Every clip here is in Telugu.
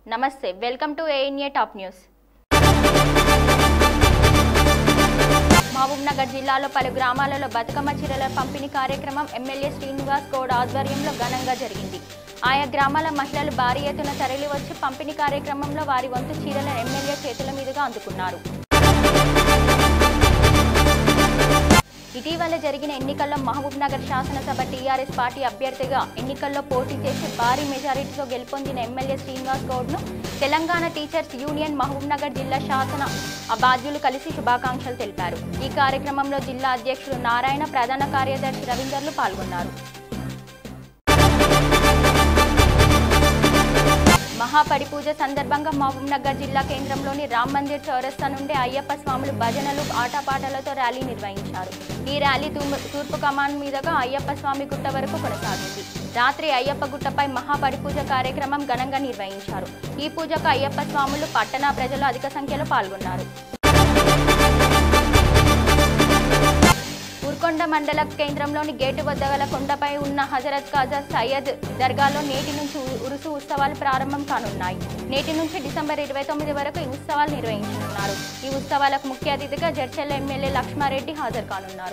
నమస్తే welcome to ANA top news Mahabubnagar జిల్లాలో పలు గ్రామాలలో బతుకమ్మ చీరల పంపిణీ కార్యక్రమం ఎమ్మెల్యే శ్రీనివాస్ గౌడ్ ఆధ్వర్యంలో ఘనంగా జరిగింది ఆయా గ్రామాల మహిళలు భారీ ఎత్తున తరలి వచ్చి పంపిణీ కార్యక్రమంలో వారి వంతు చీరలను ఎమ్మెల్యే చేతుల మీదుగా అందుకున్నారు ఇటీవల జరిగిన ఎన్నికల్లో మహబూబ్ నగర్ శాసనసభ టీఆర్ఎస్ పార్టీ అభ్యర్థిగా ఎన్నికల్లో పోటీ చేసి భారీ మెజారిటీతో గెలుపొందిన ఎమ్మెల్యే శ్రీనివాస్ గౌడ్ను Telangana teachers union Mahabubnagar జిల్లా శాసన బాధ్యులు కలిసి శుభాకాంక్షలు తెలిపారు ఈ కార్యక్రమంలో జిల్లా అధ్యక్షుడు నారాయణ ప్రధాన కార్యదర్శి రవీందర్లు పాల్గొన్నారు మహాపడి పూజ సందర్భంగా మహబూబ్ నగర్ జిల్లా కేంద్రంలోని రామ్ మందిర్ చౌరస్తా నుండి అయ్యప్ప స్వాములు భజనలు ఆటపాటలతో ర్యాలీ నిర్వహించారు ఈ ర్యాలీ తూము- తూర్పు కమాన్ మీదుగా అయ్యప్ప స్వామి గుట్ట వరకు కొనసాగింది రాత్రి అయ్యప్ప గుట్టపై మహాపడి పూజ కార్యక్రమం ఘనంగా నిర్వహించారు ఈ పూజకు అయ్యప్ప స్వాములు పట్టణ ప్రజలు అధిక సంఖ్యలో పాల్గొన్నారు ఉర్కొండ మండల కేంద్రంలోని గేటు వద్ద గల కొండపై ఉన్న హజరత్ ఖాజా సయ్యద్ దర్గాలో నేటి నుంచి ఉ- ఉరుసు ఉత్సవాలు ప్రారంభం కానున్నాయి నేటి నుంచి డిసెంబర్ ఇరవై తొమ్మిది వరకు ఈ ఉత్సవాలు నిర్వహించనున్నారు ఈ ఉత్సవాలకు ముఖ్య అతిథిగా జడ్చెల్ల ఎమ్మెల్యే లక్ష్మారెడ్డి హాజరు కానున్నారు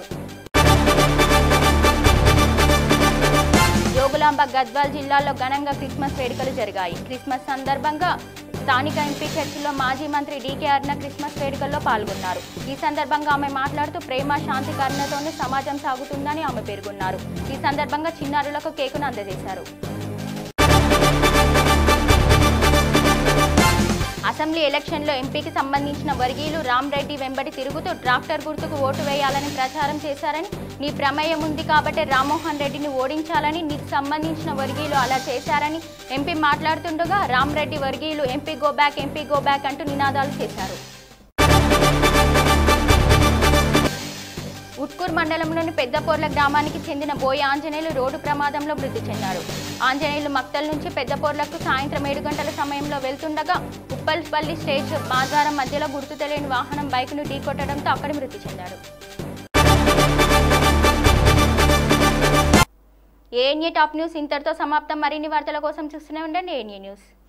జోగులాంబ గద్వాల్ జిల్లాలో ఘనంగా క్రిస్మస్ వేడుకలు జరిగాయి క్రిస్మస్ సందర్భంగా స్థానిక ఎంపీ చర్చిలో మాజీ మంత్రి డీకే అర్ణ క్రిస్మస్ వేడుకల్లో పాల్గొన్నారు ఈ సందర్భంగా ఆమె మాట్లాడుతూ ప్రేమ శాంతి కరుణతోనే సమాజం సాగుతుందని ఆమె పేర్కొన్నారు ఈ సందర్భంగా చిన్నారులకు కేకును అందజేశారు అసెంబ్లీ ఎలక్షన్లో ఎంపీకి సంబంధించిన వర్గీయులు రామ్ రెడ్డి వెంబడి తిరుగుతూ ట్రాక్టర్ గుర్తుకు ఓటు వేయాలని ప్రచారం చేశారని నీ ప్రమేయం ఉంది కాబట్టి రామ్మోహన్ రెడ్డిని ఓడించాలని నీకు సంబంధించిన వర్గీయులు అలా చేశారని ఎంపీ మాట్లాడుతుండగా రామ్ రెడ్డి వర్గీయులు MP go back MP go back అంటూ నినాదాలు చేశారు ఉట్కూర్ మండలంలోని పెద్దపోర్ల గ్రామానికి చెందిన బోయ ఆంజనేయులు రోడ్డు ప్రమాదంలో మృతి చెందారు ఆంజనేయులు మక్తల్ నుంచి పెద్దపోర్లకు సాయంత్రం ఏడు గంటల సమయంలో వెళ్తుండగా ఉప్పల్పల్లి స్టేజ్ మాద్వారం మధ్యలో గుర్తు తెలియని వాహనం బైక్ను ఢీకొట్టడంతో అక్కడ మృతి చెందారు ఏఎన్ఏ టాప్ న్యూస్ ఇంతటితో సమాప్తం మరిన్ని వార్తల కోసం చూస్తూనే ఉండండి ఏఎన్ఏ న్యూస్